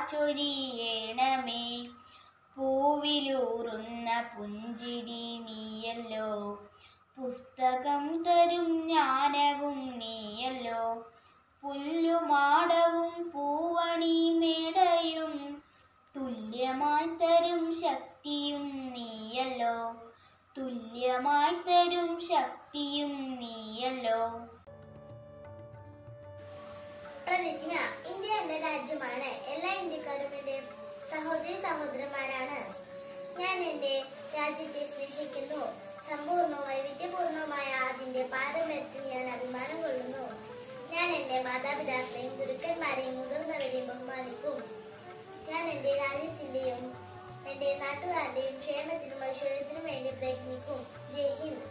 ചൊരിയണമേ പൂവിലൂറുന്ന പുഞ്ചിരി നീയല്ലോ പുസ്തകം തരും ജ്ഞാനവും നീയല്ലോ പുല്ലുമാടവും പൂവണി മേടയും തുല്യമായി തരും ശക്തിയും നീയല്ലോ തുല്യമായി തരും ശക്തിയും നീയല്ലോ പ്രതിജ്ഞ ഇന്ത്യ എന്റെ രാജ്യമാണ് എല്ലാ ഇന്ത്യക്കാരും എന്റെ സഹോദരി സഹോദരന്മാരാണ് ഞാൻ എന്റെ രാജ്യത്തെ സ്നേഹിക്കുന്നു സമ്പൂർണ്ണവും വൈവിധ്യപൂർണവുമായ അതിന്റെ പാരമ്പര്യത്തിൽ ഞാൻ അഭിമാനം കൊള്ളുന്നു ഞാൻ എന്റെ മാതാപിതാക്കളെയും ഗുരുക്കന്മാരെയും മുതിർന്നവരെയും ബഹുമാനിക്കും ഞാൻ എന്റെ രാജ്യത്തിന്റെയും എന്റെ നാട്ടുകാരുടെയും ക്ഷേമത്തിനും ഐശ്വര്യത്തിനും വേണ്ടി പ്രയത്നിക്കും ജയ് Hind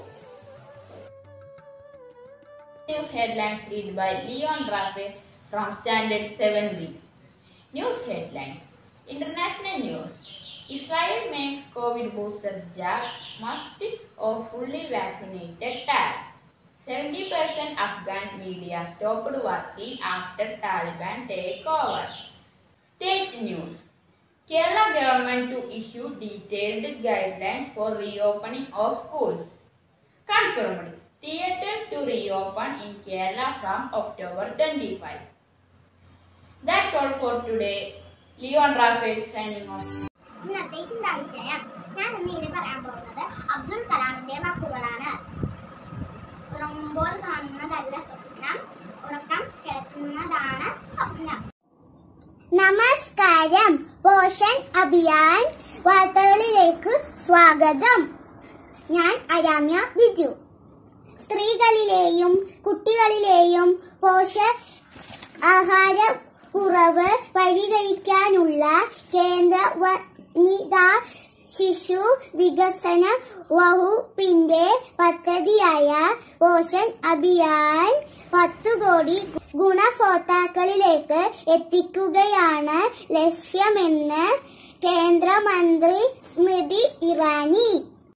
News headlines read by Leon Rafe from Standard 7B. News headlines. International news. Israel makes COVID booster jab must or fully vaccinated tag. 70% Afghan media stopped working after Taliban takeover. State news. Kerala government to issue detailed guidelines for reopening of schools. Confirmed. Theatres to reopen in Kerala from October 25. That's all for today. Leon Rapid signing off. ഇന്നത്തെ ചിന്താ വിഷയം ഞാൻ ഇന്ന് ഇവിടെ പറയാൻ പോകുന്നത് അബ്ദുൽ കലാമിന്റെ വാക്കുകളാണ് ഉറങ്ങുമ്പോൾ കാണുന്നതല്ല സ്വപ്നം ഉറക്കം കിടത്തുന്നതാണ് സ്വപ്നം നമസ്കാരം പോഷൻ അഭിയാൻ വാർത്തകളിലേക്ക് സ്വാഗതം ഞാൻ അരാമ്യ ബിജു സ്ത്രീകളിലെയും കുട്ടികളിലെയും പോഷ ആഹാര കുറവ് പരിഹരിക്കാനുള്ള കേന്ദ്ര വനിതാ ശിശു വികസന വകുപ്പിന്റെ പദ്ധതിയായ പോഷൻ അഭിയാൻ പത്തു കോടി ഗുണഭോക്താക്കളിലേക്ക് എത്തിക്കുകയാണ് ലക്ഷ്യമെന്ന് കേന്ദ്രമന്ത്രി Smriti Irani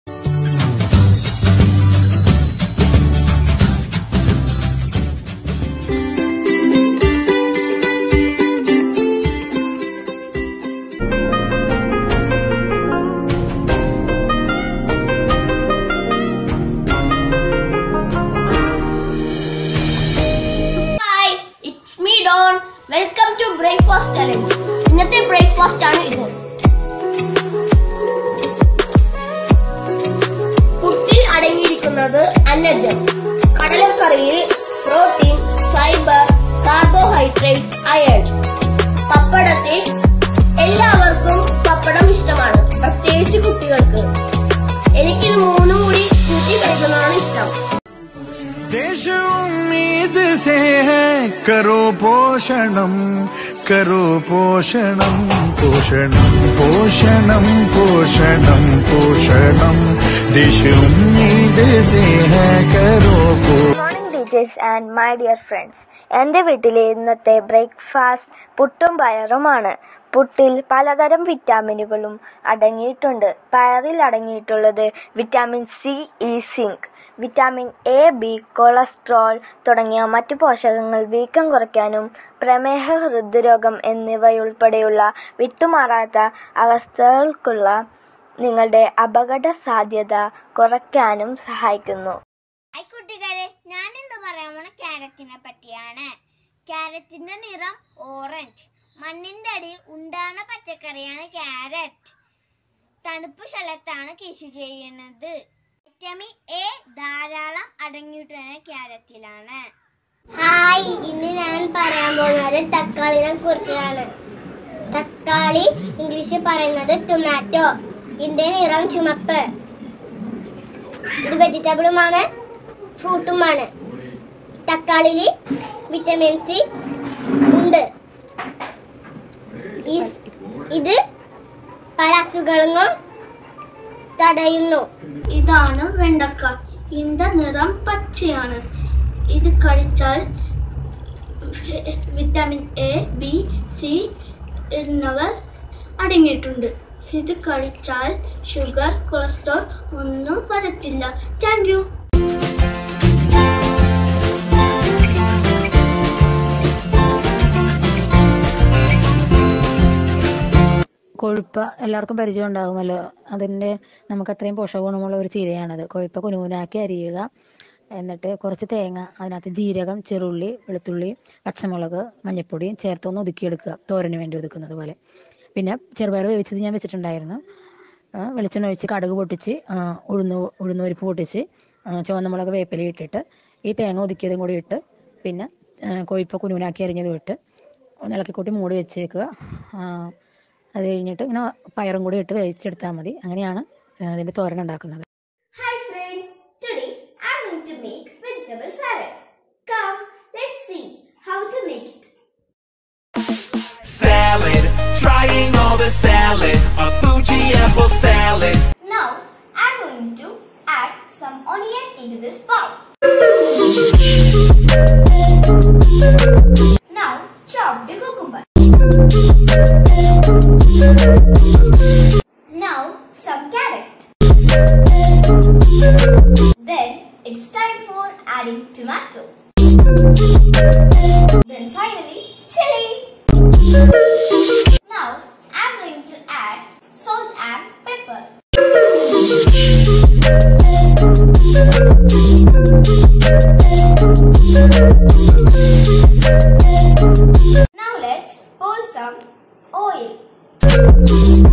hi it's me Don welcome to breakfast challenge ഇന്നത്തെ ബ്രേക്ക്ഫാസ്റ്റ് ആണ് ഇത് പുട്ടിൽ അടങ്ങിയിരിക്കുന്നത് അന്നജം കടലക്കറിയിൽ പ്രോട്ടീൻ ഫൈബർ കാർബോഹൈഡ്രേറ്റ് അയൺ പപ്പടത്തിൽ എല്ലാവർക്കും പപ്പടം ഇഷ്ടമാണ് പ്രത്യേകിച്ച് കുട്ടികൾക്ക് എനിക്കിത് മൂന്നും കൂടി കൂട്ടി കഴിക്കുന്നതാണ് ഇഷ്ടം देश उम्मीद से है करो पोषणम करो पोषणम पोषणम पोषणम पोषणम पोषणम देश उम्मीद से है करो पोषणम morning teachers and my dear friends എൻ്റെ വീട്ടിലെ ഇന്നത്തെ ബ്രേക്ക്ഫാസ്റ്റ് പുട്ടും പയറുമാണ് പുട്ടിൽ പലതരം വിറ്റാമിനുകളും അടങ്ങിയിട്ടുണ്ട് പയറിൽ അടങ്ങിയിട്ടുള്ളത് vitamin C E zinc vitamin A B cholesterol തുടങ്ങിയ മറ്റു പോഷകങ്ങൾ വീക്കം കുറയ്ക്കാനും പ്രമേഹ ഹൃദ്രോഗം എന്നിവയുൾപ്പെടെയുള്ള വിട്ടുമാറാത്ത അവസ്ഥകൾക്കുള്ള നിങ്ങളുടെ അപകട സാധ്യത കുറയ്ക്കാനും സഹായിക്കുന്നു ഹായ് കുട്ടികളെ ഞാൻ ഇന്ന് പറയാൻ പോണ ക്യാരറ്റിനെ പറ്റിയാണ് ക്യാരറ്റിന്റെ നിറം ഓറഞ്ച് മണ്ണിന്റെ അടിയിൽ ഉണ്ടാകുന്ന പച്ചക്കറിയാണ് ക്യാരറ്റ് തണുപ്പ് സ്ഥലത്താണ് കൃഷി ചെയ്യുന്നത് വിറ്റമിൻ എ ധാരാളം അടങ്ങിയിട്ടുള്ള ക്യാരറ്റിലാണ് ഹായ് ഇന്ന് ഞാൻ പറയാൻ പോകുന്നത് തക്കാളിനെ കുറിച്ചാണ് തക്കാളി ഇംഗ്ലീഷിൽ പറയുന്നത് ടൊമാറ്റോ ഇതിന്റെ നിറം ചുമപ്പ് ഇത് വെജിറ്റബിളുമാണ് ഫ്രൂട്ടുമാണ് തക്കാളിയിൽ വിറ്റമിൻ സി ഉണ്ട് ഈ സ്- ഇത് പല അസുഖങ്ങളും തടയുന്നു ഇതാണ് വെണ്ടക്ക ഇതിന്റെ നിറം പച്ചയാണ് ഇത് കഴിച്ചാൽ വിറ്റാമിൻ എ ബി സി എന്നിവ അടങ്ങിയിട്ടുണ്ട് ഇത് കഴിച്ചാൽ ഷുഗർ കൊളസ്ട്രോൾ ഒന്നും വരത്തില്ല താങ്ക് യു കൊഴുപ്പ എല്ലാവർക്കും പരിചയം ഉണ്ടാകുമല്ലോ അതിൻ്റെ നമുക്ക് അത്രയും പോഷക ഗുണമുള്ള ഒരു ചീരയാണത് കൊഴുപ്പ കുനുകുനാക്കി അരിയുക എന്നിട്ട് കുറച്ച് തേങ്ങ അതിനകത്ത് ജീരകം ചെറുള്ളി വെളുത്തുള്ളി പച്ചമുളക് മഞ്ഞൾപ്പൊടിയും ചേർത്തൊന്ന് ഒതുക്കിയെടുക്കുക തോരന് വേണ്ടി ഒതുക്കുന്നത് പോലെ പിന്നെ ചെറുപയർ വേവിച്ചത് ഞാൻ വെച്ചിട്ടുണ്ടായിരുന്നു ആ, വെളിച്ചെണ്ണ ഒഴിച്ച് കടുക് പൊട്ടിച്ച് ആ, ഉഴുന്ന് ഉഴുന്ന് പരിപ്പ് പൊട്ടിച്ച് ആ, ചുവന്ന മുളക് വേപ്പില ഇട്ടിട്ട് ഈ തേങ്ങ ഒതുക്കിയതും കൂടി ഇട്ട് പിന്നെ ആ, കൊഴുപ്പ് കുനുകുനാക്കി അരിഞ്ഞതും ഇട്ട് ഒന്ന് ഇളക്കിക്കൂട്ടി മൂടി വെച്ചേക്കുക ആ, അത് കഴിഞ്ഞിട്ട് ഇങ്ങനെ പയറും കൂടി ഇട്ട് വേവിച്ചെടുത്താൽ മതി അങ്ങനെയാണ് ആ, ഇതിൻ്റെ തോരൻ ഉണ്ടാക്കുന്നത് Hi friends, today I'm going to make vegetable salad. Come, let's see how to make it. Salad, trying all the salad, a Fuji apple salad. Now I'm going to add some onion into this bowl. Now chop the cucumber. Now some carrot. Then it's time for adding tomato. Then finally chili. Now I'm going to add salt and pepper. Now let's pour some oil.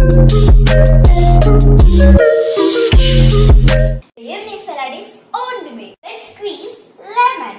The yummy salad is on the way. Let's squeeze lemon.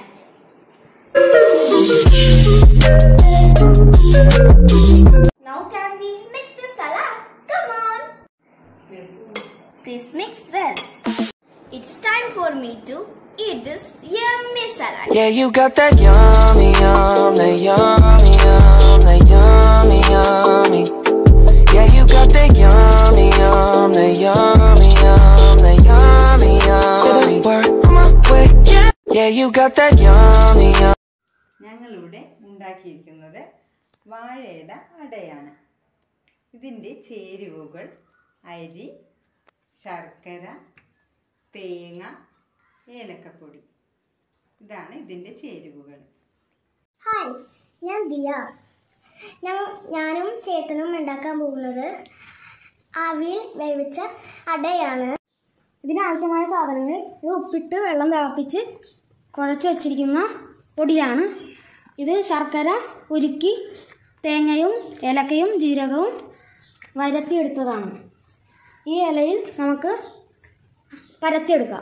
Now can we mix the salad? Come on. Please mix well. It's time for me to eat this yummy salad. Yeah, you got that yummy, yum, that yummy, yum, that yummy, yummy. Yeah, you got that yummy, yum, that yummy, yum, that yummy, yummy. Word on my way. Yeah, you got that yummy, yum. ഞങ്ങളിവിടെ ഉണ്ടാക്കിയിരിക്കുന്നത് വാഴയില അടയാണ് ഇതിൻ്റെ ചേരുവകൾ അരി ശർക്കര തേങ്ങ ഏലക്കപ്പൊടി ഇതാണ് ഇതിൻ്റെ ചേരുവകൾ ഹായ് ഞാൻ ദിയ ഞാൻ ഞാനും ചേട്ടനും ഉണ്ടാക്കാൻ പോകുന്നത് ആവിയിൽ വേവിച്ച അടയാണ് ഇതിനാവശ്യമായ സാധനങ്ങൾ ഇത് ഉപ്പിട്ട് വെള്ളം തിളപ്പിച്ച് കുഴച്ച് വെച്ചിരിക്കുന്ന പൊടിയാണ് ഇത് ശർക്കര ഉരുക്കി തേങ്ങയും ഏലക്കയും ജീരകവും വരത്തിയെടുത്തതാണ് ഈ ഇലയിൽ നമുക്ക് പരത്തിയെടുക്കാം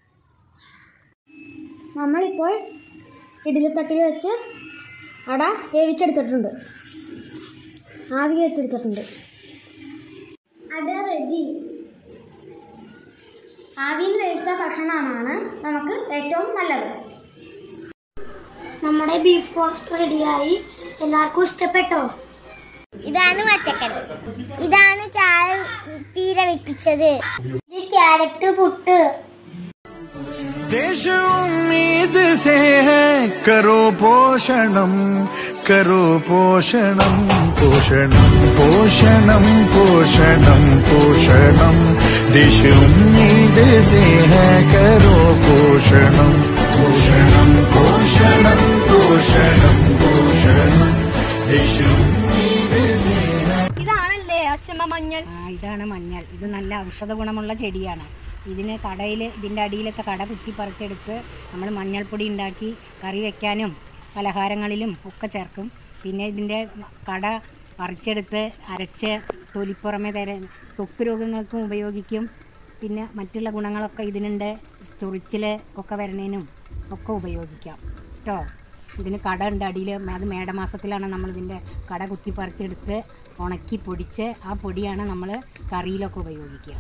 നമ്മളിപ്പോൾ ഇഡ്ഡലിത്തട്ടിൽ വെച്ച് അട വേവിച്ചെടുത്തിട്ടുണ്ട് ആവി കയറ്റെടുത്തിട്ടുണ്ട് അട റെഡി ആവിയിൽ വേവിച്ച ഭക്ഷണമാണ് നമുക്ക് ഏറ്റവും നല്ലത് നമ്മുടെ ബീഫ് റോസ്റ്റ് റെഡിയായി എല്ലാവർക്കും ഇഷ്ടപ്പെട്ടോ ഇതാണ് മറ്റക്കറി ഇതാണ് ചായ തീര വെട്ടിച്ചത് ഇത് ക്യാരറ്റ് പുട്ട് देश उम्मीद से है करो पोषणम करो पोषणम पोषणम पोषणम पोषणम पोषणम देश उम्मीद से है करो पोषणम पोषणम पोषणम पोषणम पोषणम देश उम्मीद से है ഇതാണല്ലേ അച്ഛമ്മ മഞ്ഞൾ ആ, ഇതാണ് മഞ്ഞൾ ഇത് നല്ല ഔഷധ ഗുണമുള്ള ചെടിയാണ് ഇതിന് കടയിൽ ഇതിൻ്റെ അടിയിലത്തെ കട കുത്തി പറിച്ചെടുത്ത് നമ്മൾ മഞ്ഞൾപ്പൊടി ഉണ്ടാക്കി കറി വെക്കാനും പലഹാരങ്ങളിലും ഒക്കെ ചേർക്കും പിന്നെ ഇതിൻ്റെ കട പറിച്ചെടുത്ത് അരച്ച് തൊലിപ്പുറമെ തര ത്വക്ക് രോഗങ്ങൾക്കും ഉപയോഗിക്കും പിന്നെ മറ്റുള്ള ഗുണങ്ങളൊക്കെ ഇതിനുണ്ട് ചൊറിച്ചിൽ ഒക്കെ വരണേനും ഒക്കെ ഉപയോഗിക്കാം കേട്ടോ ഇതിന് കട ഉണ്ട് അടിയിൽ അത് മേടമാസത്തിലാണ് നമ്മളിതിൻ്റെ കട കുത്തി പറിച്ചെടുത്ത് ഉണക്കി പൊടിച്ച് ആ പൊടിയാണ് നമ്മൾ കറിയിലൊക്കെ ഉപയോഗിക്കുക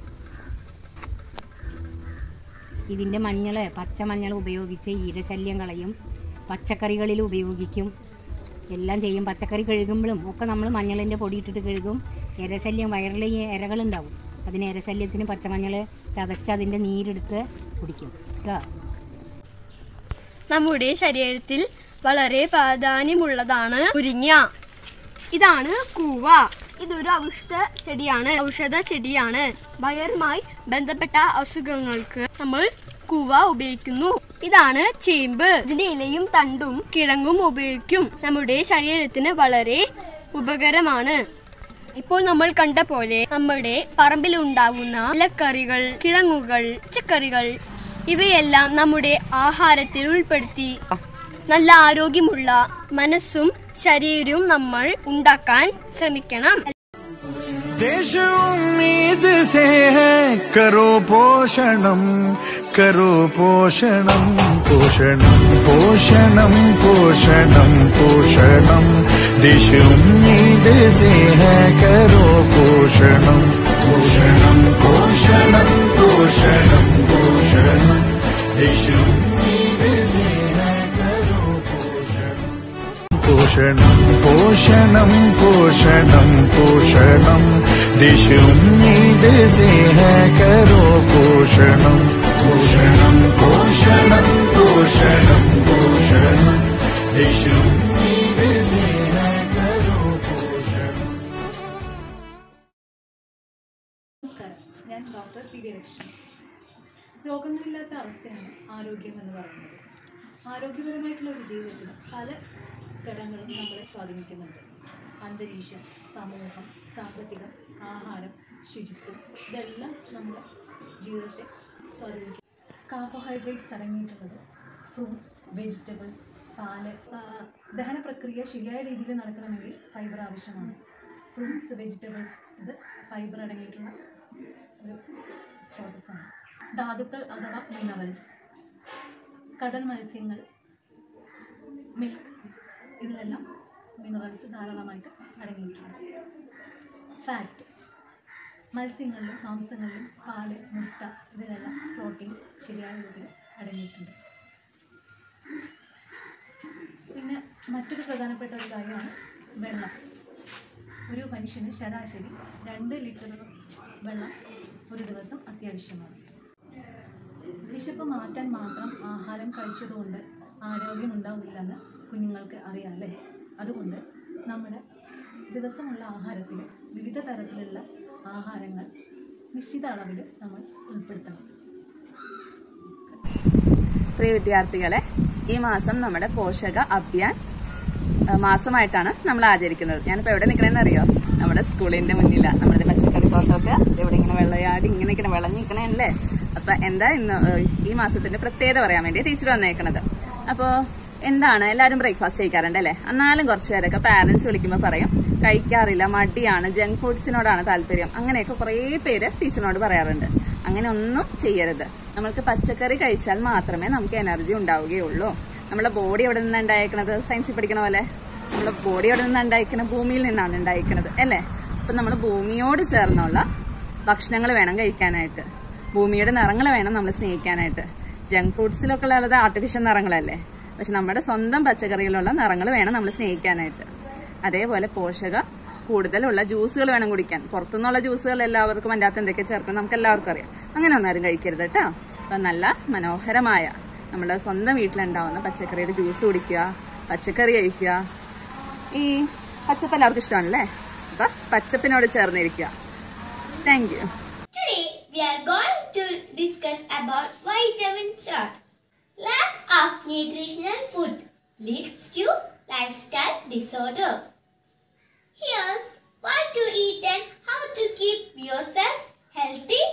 ഇതിൻ്റെ മഞ്ഞൾ പച്ചമഞ്ഞൾ ഉപയോഗിച്ച് ഈരശല്യം കളയും പച്ചക്കറികളിൽ ഉപയോഗിക്കും എല്ലാം ചെയ്യും പച്ചക്കറി കഴുകുമ്പോഴും ഒക്കെ നമ്മൾ മഞ്ഞളിൻ്റെ പൊടി ഇട്ടിട്ട് കഴുകും ഇരശല്യം വയറിൽ ഈ ഇരകളുണ്ടാവും അതിന് ഇരശല്യത്തിന് പച്ചമഞ്ഞൾ ചതച്ച് അതിൻ്റെ നീരെടുത്ത് കുടിക്കും കേട്ടോ നമ്മുടെ ശരീരത്തിൽ വളരെ പ്രാധാന്യമുള്ളതാണ് മുരിങ്ങ ഇതാണ് കൂവ ഇതൊരു ഔഷധ ചെടിയാണ് ഔഷധ ചെടിയാണ് വയറുമായി ബന്ധപ്പെട്ട അസുഖങ്ങൾക്ക് നമ്മൾ കൂവ ഉപയോഗിക്കുന്നു ഇതാണ് ചേമ്പ് ഇതിന്റെ ഇലയും തണ്ടും കിഴങ്ങും ഉപയോഗിക്കും നമ്മുടെ ശരീരത്തിന് വളരെ ഉപകരമാണ് ഇപ്പോൾ നമ്മൾ കണ്ട പോലെ നമ്മുടെ പറമ്പിൽ ഉണ്ടാകുന്ന ഇലക്കറികൾ കിഴങ്ങുകൾ പച്ചക്കറികൾ ഇവയെല്ലാം നമ്മുടെ ആഹാരത്തിൽ ഉൾപ്പെടുത്തി നല്ല ആരോഗ്യമുള്ള മനസ്സും ശരീരവും നമ്മൾ ഉണ്ടാക്കാൻ ശ്രമിക്കണം देश उम्मीद से है करो पोषणम करो पोषणम पोषणम पोषणम पोषणम पोषणम देश उम्मीद से है करो पोषणम पोषणम पोषणम पोषणम पोषणम देश उम्मीद से है करो पोषणम पोषणम पोषणम पोषणम देश उम्मीद से है करो पोषणम पोषणम पोषणम पोषणम पोषणम देश उम्मीद से है करो पोषणम നമസ്കാരം ഞാൻ ഡോക്ടർ ദിവ്യലക്ഷ്മി രോഗങ്ങളില്ലാത്ത അവസ്ഥയാണ് ആരോഗ്യം എന്ന് പറയുന്നത് ആരോഗ്യപരമായിട്ടുള്ള ഒരു ജീവിതത്തിന് പല ഘടകങ്ങളും നമ്മളെ സ്വാധീനിക്കുന്നുണ്ട് അന്തരീക്ഷം സമൂഹം സാമ്പത്തികം ആഹാരം ശുചിത്വം ഇതെല്ലാം നമ്മുടെ ജീവിതത്തെ സ്വാധീനിക്കും കാർബോഹൈഡ്രേറ്റ്സ് അടങ്ങിയിട്ടുള്ളത് ഫ്രൂട്ട്സ് വെജിറ്റബിൾസ് പാല് ആ, ദഹന പ്രക്രിയ ശരിയായ രീതിയിൽ നടക്കണമെങ്കിൽ ഫൈബർ ആവശ്യമാണ് ഫ്രൂട്ട്സ് വെജിറ്റബിൾസ് ഇത് ഫൈബർ അടങ്ങിയിട്ടുള്ള ഒരു സ്രോതസ്സാണ് ധാതുക്കൾ അഥവാ മിനറൽസ് കടൽ മത്സ്യങ്ങൾ മിൽക്ക് ഇതിലെല്ലാം മിനറൽസ് ധാരാളമായിട്ട് അടങ്ങിയിട്ടുണ്ട് ഫാറ്റ് മത്സ്യങ്ങളിലും മാംസങ്ങളിലും പാല് മുട്ട ഇതിലെല്ലാം പ്രോട്ടീൻ ശരിയായ വിധത്തിൽ അടങ്ങിയിട്ടുണ്ട് പിന്നെ മറ്റൊരു പ്രധാനപ്പെട്ട ഒരു കാര്യമാണ് വെള്ളം ഒരു മനുഷ്യന് ശരാശരി രണ്ട് ലിറ്റർ വെള്ളം ഒരു ദിവസം അത്യാവശ്യമാണ് വിശപ്പ് മാറ്റാൻ മാത്രം ആഹാരം കഴിച്ചതുകൊണ്ട് ആരോഗ്യമുണ്ടാവില്ലെന്ന് കുഞ്ഞുങ്ങൾക്ക് അറിയാമല്ലേ അതുകൊണ്ട് നമ്മുടെ ദിവസമുള്ള ആഹാരത്തിൽ വിവിധ തരത്തിലുള്ള ആഹാരങ്ങൾ നിശ്ചിത അളവിൽ നമ്മൾ ഉൾപ്പെടുത്തണം പ്രിയ വിദ്യാർത്ഥികളെ ഈ മാസം നമ്മുടെ പോഷക അഭിയാൻ ആ, മാസമായിട്ടാണ് നമ്മൾ ആചരിക്കുന്നത് ഞാനിപ്പോൾ എവിടെ നിൽക്കണമെന്ന് അറിയോ നമ്മുടെ സ്കൂളിന്റെ മുന്നിലാണ് നമ്മുടെ പച്ചക്കറി തോട്ടമൊക്കെ ഇവിടെ ഇങ്ങനെ വെള്ളയാടി ഇങ്ങനെ ഇങ്ങനെ വിളഞ്ഞിരിക്കണേ അല്ലേ അപ്പൊ എന്താ ഇന്ന് ഏ, ഈ മാസത്തിന്റെ പ്രത്യേകത പറയാൻ വേണ്ടി ടീച്ചർ വന്നേക്കണത് അപ്പോൾ എന്താണ് എല്ലാവരും ബ്രേക്ക്ഫാസ്റ്റ് കഴിക്കാറുണ്ട് അല്ലേ എന്നാലും കുറച്ച് പേരൊക്കെ പാരന്റ്സ് വിളിക്കുമ്പോൾ പറയും കഴിക്കാറില്ല മടിയാണ് ജങ്ക് ഫുഡ്സിനോടാണ് താല്പര്യം അങ്ങനെയൊക്കെ കുറേ പേര് ടീച്ചറിനോട് പറയാറുണ്ട് അങ്ങനെ ഒന്നും ചെയ്യരുത് നമ്മൾക്ക് പച്ചക്കറി കഴിച്ചാൽ മാത്രമേ നമുക്ക് എനർജി ഉണ്ടാവുകയുള്ളൂ നമ്മുടെ ബോഡി എവിടെ നിന്നാണ് ഉണ്ടായിരിക്കുന്നത് സയൻസിൽ പഠിക്കണ പോലെ നമ്മുടെ ബോഡി എവിടെ നിന്നാണ് ഉണ്ടായിരിക്കുന്നത് ഭൂമിയിൽ നിന്നാണ് ഉണ്ടായിരിക്കുന്നത് അല്ലേ അപ്പം നമ്മൾ ഭൂമിയോട് ചേർന്നുള്ള ഭക്ഷണങ്ങൾ വേണം കഴിക്കാനായിട്ട് ഭൂമിയുടെ നിറങ്ങൾ വേണം നമ്മൾ സ്നേഹിക്കാനായിട്ട് ജങ്ക് ഫുഡ്സിലൊക്കെ ഉള്ളത് ആർട്ടിഫിഷ്യൽ നിറങ്ങളല്ലേ പക്ഷെ നമ്മുടെ സ്വന്തം പച്ചക്കറിയിലുള്ള നിറങ്ങൾ വേണം നമ്മൾ സ്നേഹിക്കാനായിട്ട് അതേപോലെ പോഷക കൂടുതലുള്ള ജ്യൂസുകൾ വേണം കുടിക്കാൻ പുറത്തുനിന്നുള്ള ജ്യൂസുകൾ എല്ലാവർക്കും അതിൻ്റെ അകത്ത് എന്തൊക്കെ ചേർക്കും നമുക്ക് എല്ലാവർക്കും അറിയാം അങ്ങനെ ഒന്നും ആരും കഴിക്കരുത് കേട്ടോ അപ്പം നല്ല മനോഹരമായ നമ്മുടെ സ്വന്തം വീട്ടിലുണ്ടാവുന്ന പച്ചക്കറിയുടെ ജ്യൂസ് കുടിക്കുക പച്ചക്കറി കഴിക്കുക ഈ പച്ചപ്പ് എല്ലാവർക്കും ഇഷ്ടമാണല്ലേ അപ്പം പച്ചപ്പിനോട് ചേർന്നിരിക്കുക thank you Today we are going to discuss about vitamin short. Lack of nutritional food leads to lifestyle disorder. Here's what to eat and how to keep yourself healthy.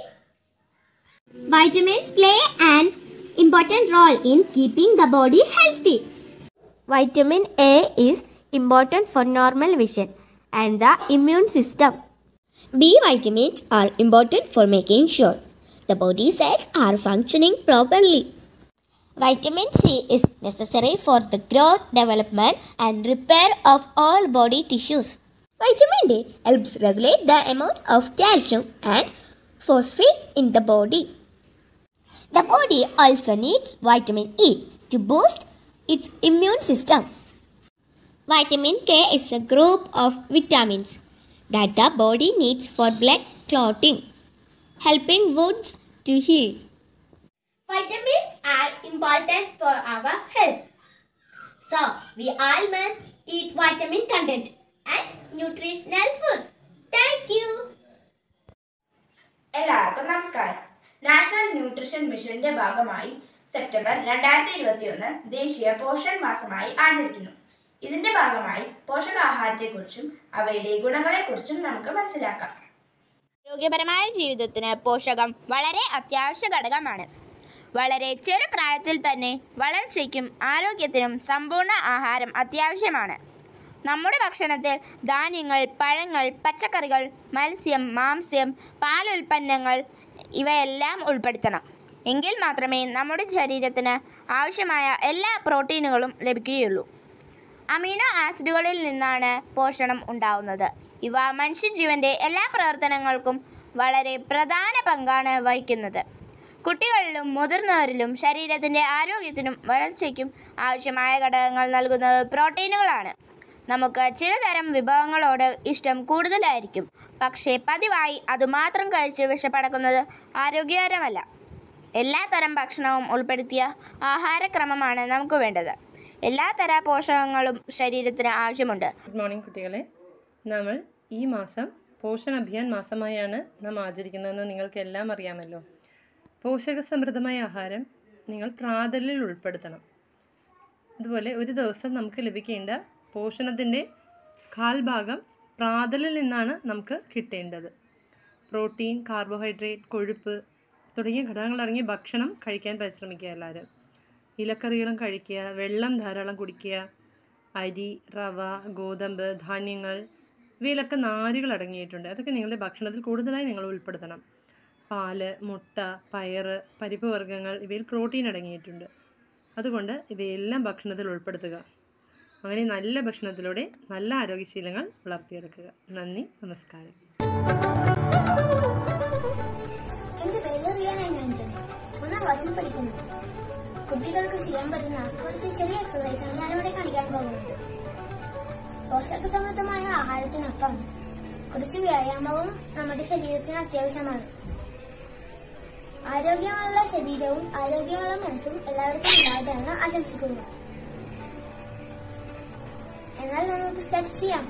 Vitamins play an important role in keeping the body healthy. Vitamin A is important for normal vision and the immune system. B vitamins are important for making sure the body cells are functioning properly. Vitamin C is necessary for the growth, development, and repair of all body tissues. Vitamin D helps regulate the amount of calcium and phosphate in the body. The body also needs vitamin E to boost its immune system. Vitamin K is a group of vitamins that the body needs for blood clotting, helping wounds to heal. Vitamins are important for our health. So, we all must eat vitamin content and nutritional food. Thank you. എല്ലാവർക്കും നമസ്കാരം national nutrition മിഷന്റെ ഭാഗമായി September രണ്ടായിരത്തി ഇരുപത്തിയൊന്ന് ദേശീയ പോഷൺ മാസമായി ആചരിക്കുന്നു ഇതിന്റെ ഭാഗമായി പോഷകാഹാരത്തെക്കുറിച്ചും അവയുടെ ഗുണങ്ങളെക്കുറിച്ചും നമുക്ക് മനസ്സിലാക്കാം ആരോഗ്യപരമായ ജീവിതത്തിന് പോഷകം വളരെ അത്യാവശ്യ ഘടകമാണ് വളരെ ചെറുപ്രായത്തിൽ തന്നെ വളർച്ചയ്ക്കും ആരോഗ്യത്തിനും സമ്പൂർണ്ണ ആഹാരം അത്യാവശ്യമാണ് നമ്മുടെ ഭക്ഷണത്തിൽ ധാന്യങ്ങൾ പഴങ്ങൾ പച്ചക്കറികൾ മത്സ്യം മാംസ്യം പാലുൽപ്പന്നങ്ങൾ ഇവയെല്ലാം ഉൾപ്പെടുത്തണം എങ്കിൽ മാത്രമേ നമ്മുടെ ശരീരത്തിന് ആവശ്യമായ എല്ലാ പ്രോട്ടീനുകളും ലഭിക്കുകയുള്ളൂ അമീനോ ആസിഡുകളിൽ നിന്നാണ് പോഷണം ഉണ്ടാവുന്നത് ഇവ മനുഷ്യജീവന്റെ എല്ലാ പ്രവർത്തനങ്ങൾക്കും വളരെ പ്രധാന പങ്കാണ് വഹിക്കുന്നത് കുട്ടികളിലും മുതിർന്നവരിലും ശരീരത്തിന്റെ ആരോഗ്യത്തിനും വളർച്ചയ്ക്കും ആവശ്യമായ ഘടകങ്ങൾ നൽകുന്നത് പ്രോട്ടീനുകളാണ് നമുക്ക് ചിലതരം വിഭവങ്ങളോട് ഇഷ്ടം കൂടുതലായിരിക്കും പക്ഷേ പതിവായി അതുമാത്രം കഴിച്ച് വിഷപ്പടക്കുന്നത് ആരോഗ്യകരമല്ല എല്ലാ തരം ഭക്ഷണവും ഉൾപ്പെടുത്തിയ ആഹാരക്രമമാണ് നമുക്ക് വേണ്ടത് എല്ലാ തര പോഷകങ്ങളും ശരീരത്തിന് ആവശ്യമുണ്ട് ഗുഡ് മോർണിംഗ് കുട്ടികളെ നമ്മൾ ഈ മാസം പോഷൺ അഭിയാൻ മാസമായാണ് നാം ആചരിക്കുന്നതെന്ന് നിങ്ങൾക്ക് എല്ലാം അറിയാമല്ലോ പോഷകസമൃദ്ധമായ ആഹാരം നിങ്ങൾ പ്രാതലിൽ ഉൾപ്പെടുത്തണം അതുപോലെ ഒരു ദിവസം നമുക്ക് ലഭിക്കേണ്ട പോഷണത്തിൻ്റെ കാൽഭാഗം പ്രാതലിൽ നിന്നാണ് നമുക്ക് കിട്ടേണ്ടത് പ്രോട്ടീൻ കാർബോഹൈഡ്രേറ്റ് കൊഴുപ്പ് തുടങ്ങിയ ഘടകങ്ങളടങ്ങിയ ഭക്ഷണം കഴിക്കാൻ പരിശ്രമിക്കുക എല്ലാവരും ഇലക്കറികളും കഴിക്കുക വെള്ളം ധാരാളം കുടിക്കുക അരി റവ ഗോതമ്പ് ധാന്യങ്ങൾ ഇവയിലൊക്കെ നാരുകൾ അടങ്ങിയിട്ടുണ്ട് അതൊക്കെ നിങ്ങളുടെ ഭക്ഷണത്തിൽ കൂടുതലായി നിങ്ങൾ ഉൾപ്പെടുത്തണം പാല് മുട്ട പയറ് പരിപ്പ് വർഗ്ഗങ്ങൾ ഇവയിൽ പ്രോട്ടീൻ അടങ്ങിയിട്ടുണ്ട് അതുകൊണ്ട് ഇവയെല്ലാം ഭക്ഷണത്തിൽ ഉൾപ്പെടുത്തുക അങ്ങനെ നല്ല ഭക്ഷണത്തിലൂടെ നല്ല ആരോഗ്യശീലങ്ങൾ വളർത്തിയെടുക്കുക നന്ദി നമസ്കാരം എന്റെ പേര് റിയാന ആന്റണി ഒന്നാം ക്ലാസ്സിൽ പഠിക്കുന്നു കുട്ടികൾക്ക് ചെയ്യാൻ പറ്റുന്ന കുറച്ച് ചെറിയ എക്സസൈസാണ് ഞാനിവിടെ കാണിക്കാൻ പോകുന്നത് പോഷക സമൃദ്ധമായ ആഹാരത്തിനൊപ്പം കുറച്ച് വ്യായാമവും നമ്മുടെ ശരീരത്തിന് അത്യാവശ്യമാണ് ആരോഗ്യമുള്ള ശരീരവും ആരോഗ്യമുള്ള മനസ്സും എല്ലാവർക്കും ഉണ്ടാവട്ടെ എന്ന് ആശംസിക്കുന്നു എന്നാൽ നമുക്ക് സ്റ്റാർട്ട് ചെയ്യാം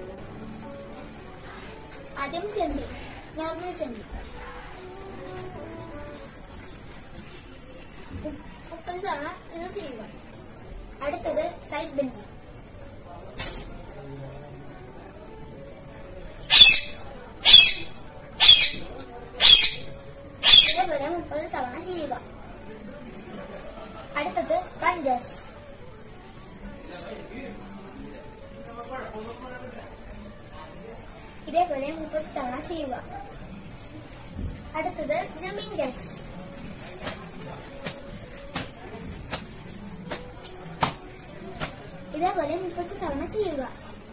ആദ്യം ചെമ്പി നോർമൽ ചെമ്പി മുപ്പത് തവണ ഇത് ചെയ്യുക അടുത്തത് സൈഡ് ബെൻഡ് ഇതേപോലെ മുപ്പത് തവണ ചെയ്യുക അടുത്തത് പഞ്ചസ് ഇതേപോലെ മുപ്പത് തവണ ചെയ്യുക അടുത്തത് ജമ്പിംഗ് ജാക്സ് ഇതേപോലെ മുപ്പത് തവണ ചെയ്യുക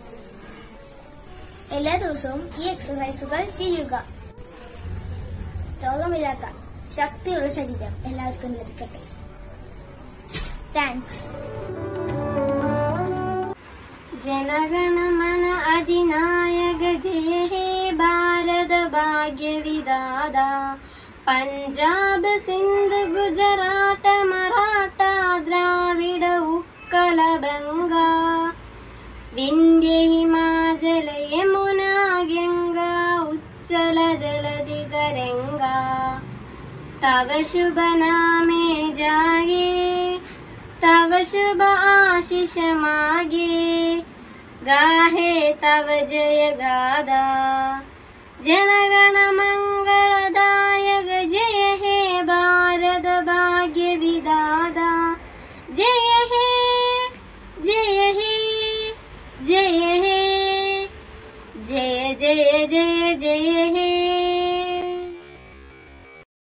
എല്ലാ ദിവസവും ഈ എക്സസൈസുകൾ ചെയ്യുക രോഗമില്ലാത്ത ശക്തിയുള്ള ശരീരം എല്ലാവർക്കും ലഭിക്കട്ടെ താങ്ക്സ് जनगणमन अधिनायक जय हे भारत भाग्य विदादा പഞ്ചാബ് സിന്ധ് ഗുജറാത്ത് മറാഠ ദ്രാവിഡ ഉത്കല ബംഗ വിന്ധ്യ ഹിമാചല യമുന ഗംഗ ഉജ്ജല ജലധി തരംഗ തവ ശുഭ നാമേ ജാഗേ तव शुभ आशीष मागे गाहे तव जय गादा जनगण मंगल